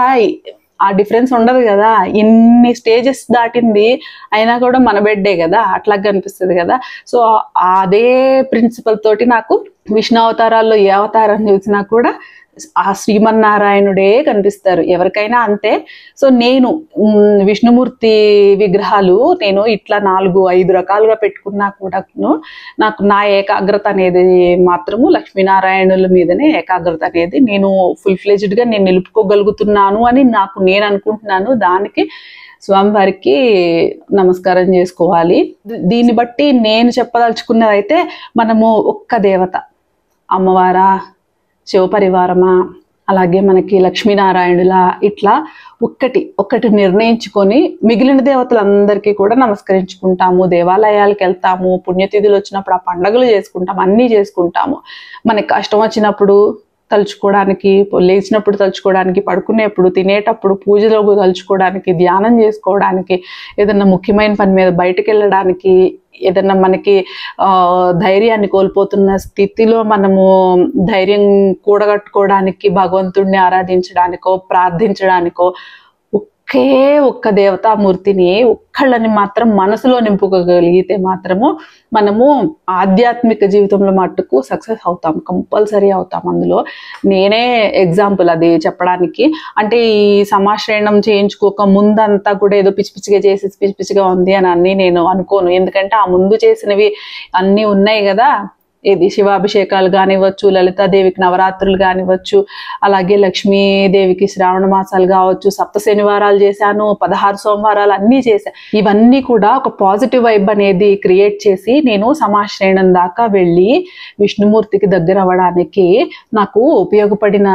ఆ డిఫరెన్స్ ఉండదు కదా ఇన్ని స్టేజెస్ దాటింది అయినా కూడా మన బెడ్డే కదా అట్లా కనిపిస్తుంది కదా సో అదే ప్రిన్సిపల్ తోటి నాకు విష్ణు అవతారాల్లో ఏ అవతారం చూసినా కూడా ఆ శ్రీమన్నారాయణుడే కనిపిస్తారు ఎవరికైనా అంతే సో నేను మ్, విష్ణుమూర్తి విగ్రహాలు నేను ఇట్లా నాలుగు ఐదు రకాలుగా పెట్టుకున్నా కూడాను నాకు నా ఏకాగ్రత అనేది మాత్రము లక్ష్మీనారాయణుల మీదనే ఏకాగ్రత అనేది నేను ఫుల్ ఫ్లెజ్డ్గా నేను నిలుపుకోగలుగుతున్నాను అని నాకు నేను అనుకుంటున్నాను దానికి స్వామివారికి నమస్కారం చేసుకోవాలి దీ- దీన్ని బట్టి నేను చెప్పదలుచుకున్నది అయితే మనము ఒక్క దేవత అమ్మవారా శివపరివారమా అలాగే మనకి లక్ష్మీనారాయణుల ఇట్లా ఒక్కటి ఒక్కటి నిర్ణయించుకొని మిగిలిన దేవతలందరికీ కూడా నమస్కరించుకుంటాము దేవాలయాలకు వెళ్తాము పుణ్యతిథులు వచ్చినప్పుడు ఆ పండగలు చేసుకుంటాము అన్నీ చేసుకుంటాము మనకి కష్టం వచ్చినప్పుడు తలుచుకోవడానికి లేచినప్పుడు తలుచుకోవడానికి పడుకునేప్పుడు తినేటప్పుడు పూజలో తలుచుకోవడానికి ధ్యానం చేసుకోవడానికి ఏదైనా ముఖ్యమైన పని మీద బయటకు వెళ్ళడానికి ఏదైనా మనకి ఆ, ధైర్యాన్ని కోల్పోతున్న స్థితిలో మనము ధైర్యం కూడగట్టుకోవడానికి భగవంతుడిని ఆరాధించడానికో ప్రార్థించడానికో ఒకే ఒక్క దేవతామూర్తిని ఒక్కళ్ళని మాత్రం మనసులో నింపుకోగలిగితే మాత్రము మనము ఆధ్యాత్మిక జీవితంలో మట్టుకు సక్సెస్ అవుతాం కంపల్సరీ అవుతాం అందులో నేనే ఎగ్జాంపుల్ అది చెప్పడానికి అంటే ఈ సమాశ్రయణం చేయించుకోక ముందంతా కూడా ఏదో పిచ్చి పిచ్చిగా చేసి పిచ్చి పిచ్చిగా ఉంది అని అన్ని నేను అనుకోను ఎందుకంటే ఆ ముందు చేసినవి అన్నీ ఉన్నాయి కదా ఇది శివాభిషేకాలు కానివ్వచ్చు లలితాదేవికి నవరాత్రులు కానివ్వచ్చు అలాగే లక్ష్మీదేవికి శ్రావణ మాసాలు కావచ్చు సప్త శనివారాలు చేశాను పదహారు సోమవారాలు అన్నీ చేశాను ఇవన్నీ కూడా ఒక పాజిటివ్ వైబ్ అనేది క్రియేట్ చేసి నేను సమాశ్రయణం దాకా వెళ్ళి విష్ణుమూర్తికి దగ్గర అవ్వడానికి నాకు ఉపయోగపడిన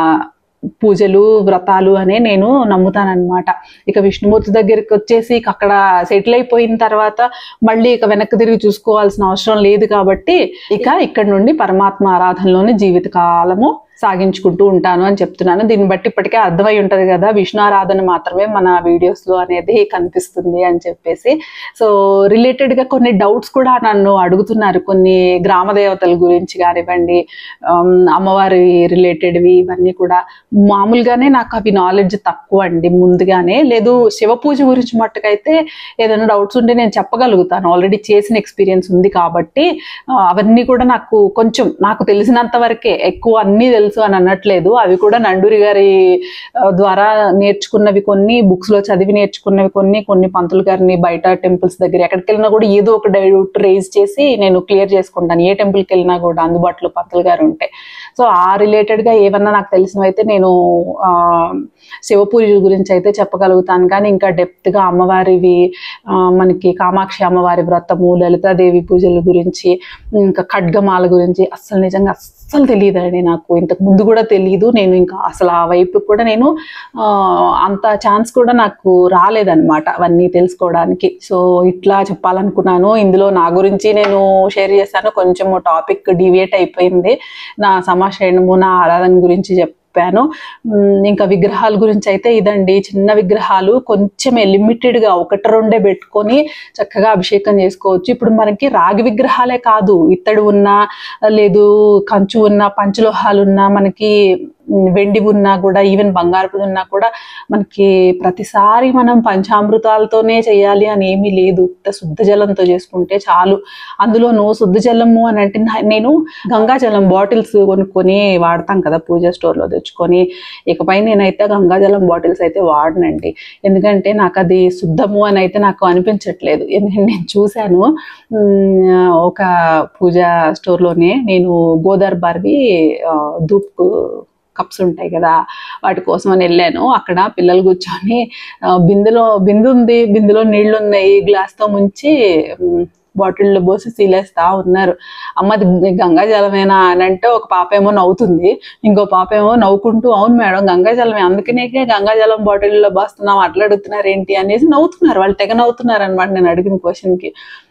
పూజలు వ్రతాలు అనే నేను నమ్ముతానన్నమాట ఇక విష్ణుమూర్తి దగ్గరికి వచ్చేసి ఇక అక్కడ సెటిల్ అయిపోయిన తర్వాత మళ్ళీ ఇక వెనక్కి తిరిగి చూసుకోవాల్సిన అవసరం లేదు కాబట్టి ఇక ఇక్కడ నుండి పరమాత్మ ఆరాధనలోని జీవితకాలము సాగించుకుంటూ ఉంటాను అని చెప్తున్నాను దీన్ని బట్టి ఇప్పటికే అర్థమై ఉంటది కదా విష్ణు ఆరాధన మాత్రమే మన వీడియోస్ లో అనేది కనిపిస్తుంది అని చెప్పేసి సో రిలేటెడ్ గా కొన్ని డౌట్స్ కూడా నన్ను అడుగుతున్నారు కొన్ని గ్రామ దేవతల గురించి కానివ్వండి ఆమ్, అమ్మవారి రిలేటెడ్వి ఇవన్నీ కూడా మామూలుగానే నాకు అవి నాలెడ్జ్ తక్కువ అండి ముందుగానే లేదు శివ పూజ గురించి మట్టుకైతే ఏదైనా డౌట్స్ ఉంటే నేను చెప్పగలుగుతాను ఆల్రెడీ చేసిన ఎక్స్పీరియన్స్ ఉంది కాబట్టి ఆ, అవన్నీ కూడా నాకు కొంచెం నాకు తెలిసినంత వరకే ఎక్కువ అన్నీ తెలుసు అని అనట్లేదు అవి కూడా నండూరి గారి ఆ, ద్వారా నేర్చుకున్నవి కొన్ని బుక్స్ లో చదివి నేర్చుకున్నవి కొన్ని కొన్ని పంతులు గారిని బయట టెంపుల్స్ దగ్గర ఎక్కడికి వెళ్ళినా కూడా ఏదో ఒక డౌట్ రేజ్ చేసి నేను క్లియర్ చేసుకుంటాను ఏ టెంపుల్కి వెళ్ళినా కూడా అందుబాటులో పంతులు గారు ఉంటే సో ఆ రిలేటెడ్ గా ఏమన్నా నాకు తెలిసినవి అయితే నేను ఆ, శివ పూజ గురించి అయితే చెప్పగలుగుతాను కానీ ఇంకా డెప్త్ గా అమ్మవారివి ఆ, మనకి కామాక్షి అమ్మవారి వ్రతము లలితాదేవి పూజల గురించి ఇంకా ఖడ్గమాల గురించి అస్సలు నిజంగా అస్సలు తెలియదండి నాకు ఇంతకు ముందు కూడా తెలియదు నేను ఇంకా అసలు ఆ వైపు కూడా నేను ఆ, అంత ఛాన్స్ కూడా నాకు రాలేదన్నమాట అవన్నీ తెలుసుకోవడానికి సో ఇట్లా చెప్పాలనుకున్నాను ఇందులో నా గురించి నేను షేర్ చేశాను కొంచెం టాపిక్ డివియేట్ అయిపోయింది నా సమాశ్రయణము నా ఆరాధన గురించి చెప్పాను ఉమ్, ఇంకా విగ్రహాల గురించి అయితే ఇదండి చిన్న విగ్రహాలు కొంచెమే లిమిటెడ్ గా ఒకటి రెండే పెట్టుకొని చక్కగా అభిషేకం చేసుకోవచ్చు ఇప్పుడు మనకి రాగి విగ్రహాలే కాదు ఇత్తడి ఉన్నా లేదు కంచు ఉన్నా పంచలోహాలు ఉన్నా మనకి ఉమ్, వెండి ఉన్నా కూడా ఈవెన్ బంగారపు ఉన్నా కూడా మనకి ప్రతిసారి మనం పంచామృతాలతోనే చేయాలి అని ఏమీ లేదు ఉత్త శుద్ధ జలంతో చేసుకుంటే చాలు అందులోనూ శుద్ధ జలము అని అంటే నా- నేను గంగా జలం బాటిల్స్ కొనుక్కొని వాడతాం కదా పూజ స్టోర్లో తెచ్చుకొని ఇకపై నేనైతే గంగా జలం బాటిల్స్ అయితే వాడనండి ఎందుకంటే నాకు అది శుద్ధము అని అయితే నాకు అనిపించట్లేదు ఎందుకంటే నేను చూశాను ఉమ్, ఒక పూజ స్టోర్లోనే నేను గోదావరి బార్వి ధూప్ కప్స్ ఉంటాయి కదా వాటి కోసం అని వెళ్ళాను అక్కడ పిల్లలు కూర్చొని ఆ, బిందెలో బిందె ఉంది బిందెలో నీళ్లు ఉన్నాయి గ్లాస్తో ముంచి ఉమ్, బాటిల్లో పోసి సీలేస్తా ఉన్నారు అమ్మది గంగా జలమేనా అని అంటే ఒక పాప ఏమో నవ్వుతుంది ఇంకో పాప ఏమో నవ్వుకుంటూ అవును మేడం గంగా జలమే అందుకనే గంగా జలం బాటిల్లో పోస్తున్నాం అట్లా అడుగుతున్నారు ఏంటి అనేసి నవ్వుతున్నారు వాళ్ళు తెగ నవ్వుతున్నారు అనమాట నేను అడిగిన క్వశ్చన్కి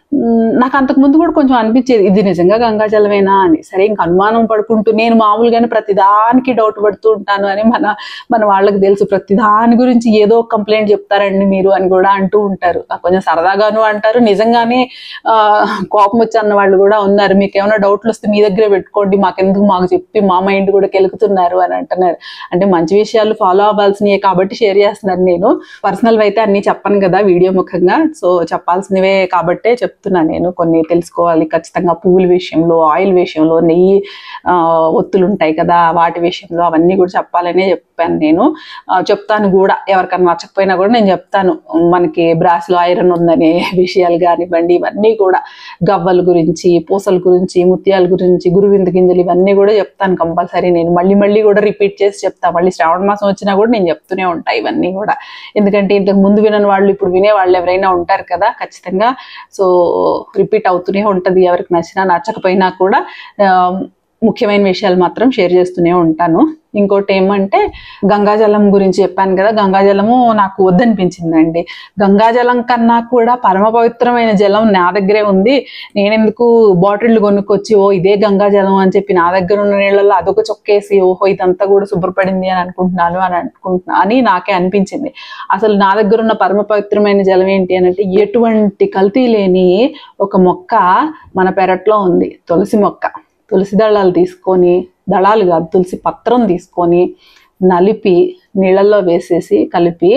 మ్, నాకు అంతకు ముందు కూడా కొంచెం అనిపించేది ఇది నిజంగా గంగాజలమేనా అని సరే ఇంక అనుమానం పడుకుంటూ నేను మామూలుగానే ప్రతిదానికి డౌట్ పడుతూ ఉంటాను అని మన మన వాళ్ళకి తెలుసు ప్రతి దాని గురించి ఏదో ఒక కంప్లైంట్ చెప్తారండి మీరు అని కూడా అంటూ ఉంటారు నాకు కొంచెం సరదాగాను అంటారు నిజంగానే ఆ, కోపం వచ్చి అన్న వాళ్ళు కూడా ఉన్నారు మీకు ఏమైనా డౌట్లు వస్తే మీ దగ్గరే పెట్టుకోండి మాకెందుకు మాకు చెప్పి మా మైండ్ కూడా కెలుకుతున్నారు అని అంటున్నారు అంటే మంచి విషయాలు ఫాలో అవ్వాల్సినవి కాబట్టి షేర్ చేస్తున్నాను నేను పర్సనల్ అయితే అన్ని చెప్పను కదా వీడియో ముఖంగా సో చెప్పాల్సినవే కాబట్టే చెప్తున్నాను నేను కొన్ని తెలుసుకోవాలి ఖచ్చితంగా పువ్వుల విషయంలో ఆయిల్ విషయంలో నెయ్యి ఆ, ఒత్తులు ఉంటాయి కదా వాటి విషయంలో అవన్నీ కూడా చెప్పాలనే చెప్పాను నేను ఆ, చెప్తాను కూడా ఎవరికైనా నచ్చకపోయినా కూడా నేను చెప్తాను మనకి బ్రాస్లో ఐరన్ ఉందనే విషయాలు కానివ్వండి ఇవన్నీ కూడా గవ్వల గురించి పూసల గురించి ముత్యాల గురించి గురువింద గింజలు ఇవన్నీ కూడా చెప్తాను కంపల్సరీ నేను మళ్ళీ మళ్ళీ కూడా రిపీట్ చేసి చెప్తాను మళ్ళీ శ్రావణ మాసం వచ్చినా కూడా నేను చెప్తూనే ఉంటాయి ఇవన్నీ కూడా ఎందుకంటే ఇంతకు ముందు వినని వాళ్ళు ఇప్పుడు వినే వాళ్ళు ఎవరైనా ఉంటారు కదా ఖచ్చితంగా సో రిపీట్ అవుతూనే ఉంటుంది ఎవరికి నచ్చినా నచ్చకపోయినా కూడా ఆ, ముఖ్యమైన విషయాలు మాత్రం షేర్ చేస్తూనే ఉంటాను ఇంకోటి ఏమంటే గంగాజలం గురించి చెప్పాను కదా గంగాజలము నాకు వద్దనిపించిందండి గంగాజలం కన్నా కూడా పరమ పవిత్రమైన జలం నా దగ్గరే ఉంది నేనెందుకు బాటిళ్ళు కొనుక్కొచ్చి ఓ ఇదే గంగాజలం అని చెప్పి నా దగ్గర ఉన్న నీళ్ళల్లో అదొక చొక్కేసి ఓహో ఇదంతా కూడా శుభ్రపడింది అని అనుకుంటున్నాను అని అనుకుంటున్నా అని నాకే అనిపించింది అసలు నా దగ్గర ఉన్న పరమ పవిత్రమైన జలం ఏంటి అని అంటే ఎటువంటి కల్తీ లేని ఒక మొక్క మన పెరట్లో ఉంది తులసి మొక్క తులసి దళాలు తీసుకొని దళాలు కాదు తులసి పత్రం తీసుకొని నలిపి నీళ్ళల్లో వేసేసి కలిపి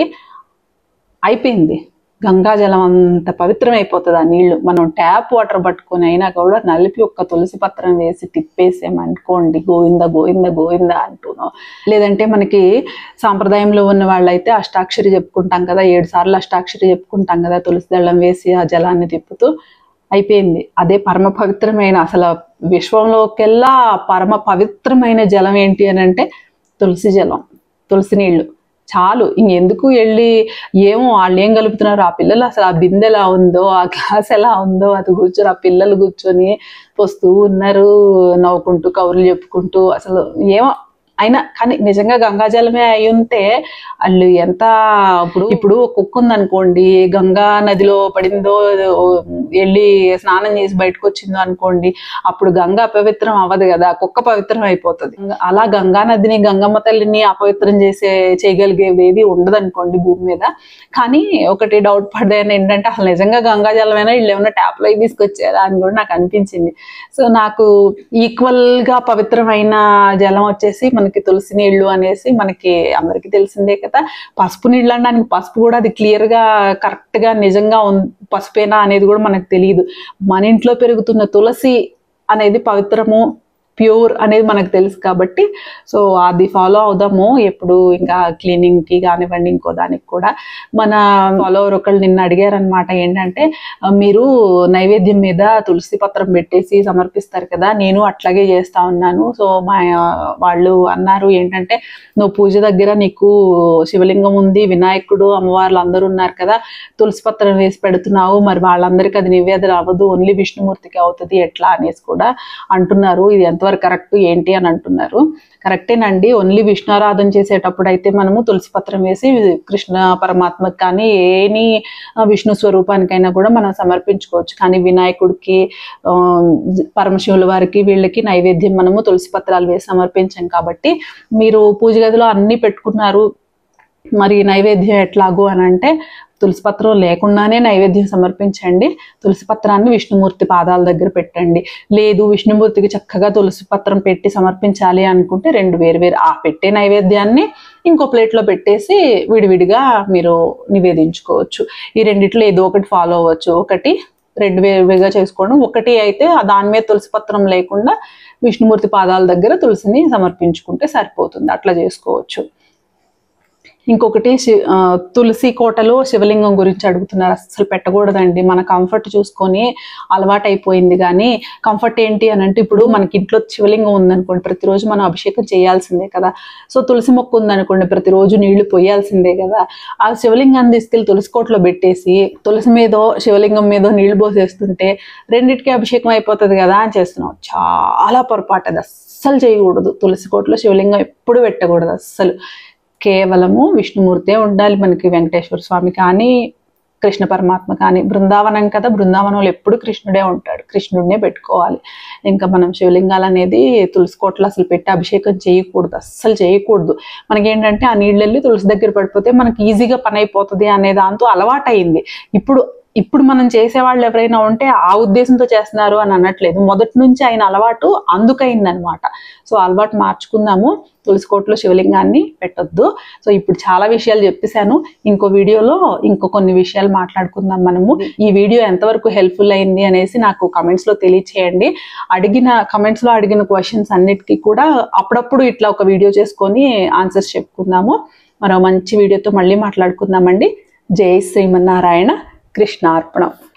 అయిపోయింది గంగాజలం అంత పవిత్రమైపోతుంది ఆ నీళ్లు మనం ట్యాప్ వాటర్ పట్టుకొని అయినా కూడా నలిపి ఒక్క తులసి పత్రం వేసి తిప్పేసామనుకోండి గోవింద గోవింద గోవింద అంటున్నాం లేదంటే మనకి సాంప్రదాయంలో ఉన్న వాళ్ళైతే అష్టాక్షరి చెప్పుకుంటాం కదా ఏడు సార్లు అష్టాక్షరి చెప్పుకుంటాం కదా తులసి దళం వేసి ఆ జలాన్ని తిప్పుతూ అయిపోయింది అదే పరమ పవిత్రమైన అసలు విశ్వంలోకెల్లా పరమ పవిత్రమైన జలం ఏంటి అని అంటే తులసి జలం తులసి నీళ్లు చాలు ఇంకెందుకు వెళ్ళి ఏమో వాళ్ళు ఏం కలుపుతున్నారు ఆ పిల్లలు అసలు ఆ బిందె ఎలా ఉందో ఆ గ్లాస్ ఎలా ఉందో అది కూర్చొని ఆ పిల్లలు కూర్చొని పోస్తూ ఉన్నారు నవ్వుకుంటూ కౌరులు చెప్పుకుంటూ అసలు ఏమో అయినా కానీ నిజంగా గంగాజలమే అయి ఉంటే వాళ్ళు ఎంత ఇప్పుడు ఇప్పుడు ఒక కుక్క ఉందనుకోండి గంగా నదిలో పడిందో వెళ్ళి స్నానం చేసి బయటకు వచ్చిందో అనుకోండి అప్పుడు గంగ అపవిత్రం అవ్వదు కదా కుక్క పవిత్రం అయిపోతుంది అలా గంగా నదిని గంగమ్మ తల్లిని అపవిత్రం చేసే చేయగలిగేది ఏది ఉండదు అనుకోండి భూమి మీద కానీ ఒకటి డౌట్ పడ్డాను ఏంటంటే అసలు నిజంగా గంగా జలమైనా వీళ్ళు ఏమైనా ట్యాప్ లో తీసుకొచ్చారా అని కూడా నాకు అనిపించింది సో నాకు ఈక్వల్ గా పవిత్రమైన జలం వచ్చేసి మనకి తులసి నీళ్లు అనేసి మనకి అందరికీ తెలిసిందే కదా పసుపు నీళ్ళు అనడానికి పసుపు కూడా అది క్లియర్ గా కరెక్ట్ గా నిజంగా ఉన్- పసుపేనా అనేది కూడా మనకు తెలియదు మన ఇంట్లో పెరుగుతున్న తులసి అనేది పవిత్రము ప్యూర్ అనేది మనకు తెలుసు కాబట్టి సో అది ఫాలో అవుదాము ఎప్పుడు ఇంకా క్లీనింగ్కి కానివ్వండి ఇంకో దానికి కూడా మన ఫాలోవర్ ఒకళ్ళు నిన్న అడిగారనమాట ఏంటంటే ఆ, మీరు నైవేద్యం మీద తులసి పత్రం పెట్టేసి సమర్పిస్తారు కదా నేను అట్లాగే చేస్తా ఉన్నాను సో మా వాళ్ళు అన్నారు ఏంటంటే నువ్వు పూజ దగ్గర నీకు శివలింగం ఉంది వినాయకుడు అమ్మవార్లు అందరూ ఉన్నారు కదా తులసి పత్రం వేసి పెడుతున్నావు మరి వాళ్ళందరికీ అది నివేదన అవ్వదు ఓన్లీ విష్ణుమూర్తికి అవుతుంది ఎట్లా అనేసి కూడా అంటున్నారు ఇది ఎంతవరకు కరెక్ట్ ఏంటి అని అంటున్నారు కరెక్టేనండి ఓన్లీ విష్ణురాధన చేసేటప్పుడు అయితే మనము తులసి పత్రం వేసి కృష్ణ పరమాత్మకి కానీ ఏని విష్ణు స్వరూపానికైనా కూడా మనం సమర్పించుకోవచ్చు కానీ వినాయకుడికి ఆ, పరమశివుల వారికి వీళ్ళకి నైవేద్యం మనము తులసి పత్రాలు వేసి సమర్పించాం కాబట్టి మీరు పూజ గదిలో అన్ని పెట్టుకున్నారు మరి నైవేద్యం ఎట్లాగో అని అంటే తులసి పత్రం లేకుండానే నైవేద్యం సమర్పించండి తులసి పత్రాన్ని విష్ణుమూర్తి పాదాల దగ్గర పెట్టండి లేదు విష్ణుమూర్తికి చక్కగా తులసి పత్రం పెట్టి సమర్పించాలి అనుకుంటే రెండు వేరు వేరు ఆ పెట్టే నైవేద్యాన్ని ఇంకో ప్లేట్లో పెట్టేసి విడివిడిగా మీరు నివేదించుకోవచ్చు ఈ రెండిట్లో ఏదో ఒకటి ఫాలో అవ్వచ్చు ఒకటి రెండు వేరుగా చేసుకోవడం ఒకటి అయితే ఆ దాని మీద తులసి పత్రం లేకుండా విష్ణుమూర్తి పాదాల దగ్గర తులసిని సమర్పించుకుంటే సరిపోతుంది అట్లా చేసుకోవచ్చు ఇంకొకటి శి- ఆ, తులసి కోటలో శివలింగం గురించి అడుగుతున్నారు అసలు పెట్టకూడదండి మన కంఫర్ట్ చూసుకొని అలవాటు అయిపోయింది కానీ కంఫర్ట్ ఏంటి అని అంటే ఇప్పుడు మనకి ఇంట్లో శివలింగం ఉందనుకోండి ప్రతిరోజు మనం అభిషేకం చేయాల్సిందే కదా సో తులసి మొక్క ఉందనుకోండి ప్రతిరోజు నీళ్లు పోయాల్సిందే కదా ఆ శివలింగాన్ని తీసుకెళ్లి తులసి కోటలో పెట్టేసి తులసి మీదో శివలింగం మీదో నీళ్లు పోసేస్తుంటే రెండిటికి అభిషేకం అయిపోతుంది కదా అని చేస్తున్నాం చాలా పొరపాటు అది అస్సలు చేయకూడదు తులసి కోటలో శివలింగం ఎప్పుడు పెట్టకూడదు అస్సలు కేవలము విష్ణుమూర్తే ఉండాలి మనకి వెంకటేశ్వర స్వామి కానీ కృష్ణ పరమాత్మ కానీ బృందావనం కదా బృందావనంలో ఎప్పుడు కృష్ణుడే ఉంటాడు కృష్ణుడినే పెట్టుకోవాలి ఇంకా మనం శివలింగాలు అనేది తులసి కోటలో అసలు పెట్టి అభిషేకం చేయకూడదు అస్సలు చేయకూడదు మనకేంటంటే ఆ నీళ్ళు వెళ్ళి తులసి దగ్గర పడిపోతే మనకి ఈజీగా పని అయిపోతుంది అనే దాంతో అలవాటైంది ఇప్పుడు ఇప్పుడు మనం చేసేవాళ్ళు ఎవరైనా ఉంటే ఆ ఉద్దేశంతో చేస్తున్నారు అని అనట్లేదు మొదటి నుంచి ఆయన అలవాటు అందుకైంది అనమాట సో అలవాటు మార్చుకుందాము తులసి కోటలో శివలింగాన్ని పెట్టొద్దు సో ఇప్పుడు చాలా విషయాలు చెప్పేశాను ఇంకో వీడియోలో ఇంకో కొన్ని విషయాలు మాట్లాడుకుందాం మనము ఈ వీడియో ఎంతవరకు హెల్ప్ఫుల్ అయింది అనేసి నాకు కమెంట్స్ లో తెలియచేయండి అడిగిన కమెంట్స్ లో అడిగిన క్వశ్చన్స్ అన్నిటికీ కూడా అప్పుడప్పుడు ఇట్లా ఒక వీడియో చేసుకొని ఆన్సర్స్ చెప్పుకుందాము మరో మంచి వీడియోతో మళ్ళీ మాట్లాడుకుందామండి జై శ్రీమన్నారాయణ కృష్ణార్పణం